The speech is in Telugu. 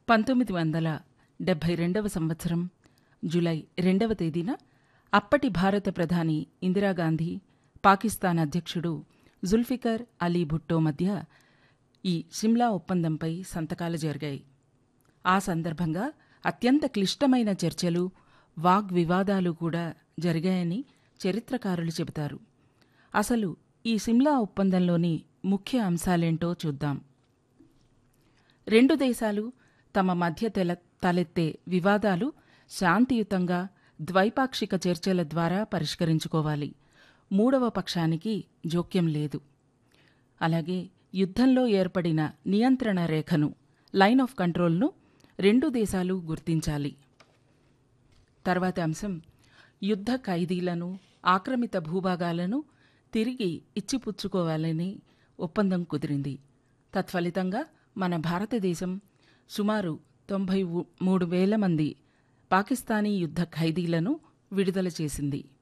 పంతొమ్మిది వందల డెబ్భై రెండవ సంవత్సరం జూలై రెండవ తేదీన అప్పటి భారత ప్రధాని ఇందిరాగాంధీ పాకిస్తాన్ అధ్యక్షుడు జుల్ఫికర్ అలీ భుట్టో మధ్య ఈ సిమ్లా ఒప్పందంపై సంతకాలు జరిగాయి ఆ సందర్భంగా అత్యంత క్లిష్టమైన చర్చలు వాగ్వివాదాలు కూడా జరిగాయని చరిత్రకారులు చెబుతారు అసలు ఈ సిమ్లా ఒప్పందంలోని ముఖ్య అంశాలేంటో చూద్దాం రెండు దేశాలు తమ మధ్య తెల తలెత్తే వివాదాలు శాంతియుతంగా ద్వైపాక్షిక చర్చల ద్వారా పరిష్కరించుకోవాలి మూడవ పక్షానికి జోక్యం లేదు అలాగే యుద్ధంలో ఏర్పడిన నియంత్రణ రేఖను లైన్ ఆఫ్ కంట్రోల్ను రెండు దేశాలు గుర్తించాలి తర్వాతి అంశం యుద్ధ ఖైదీలను ఆక్రమిత భూభాగాలను తిరిగి ఇచ్చిపుచ్చుకోవాలని ఒప్పందం కుదిరింది తత్ఫలితంగా మన భారతదేశం సుమారు తొంభై మూడు వేల మంది పాకిస్తానీ యుద్ధ ఖైదీలను విడుదల చేసింది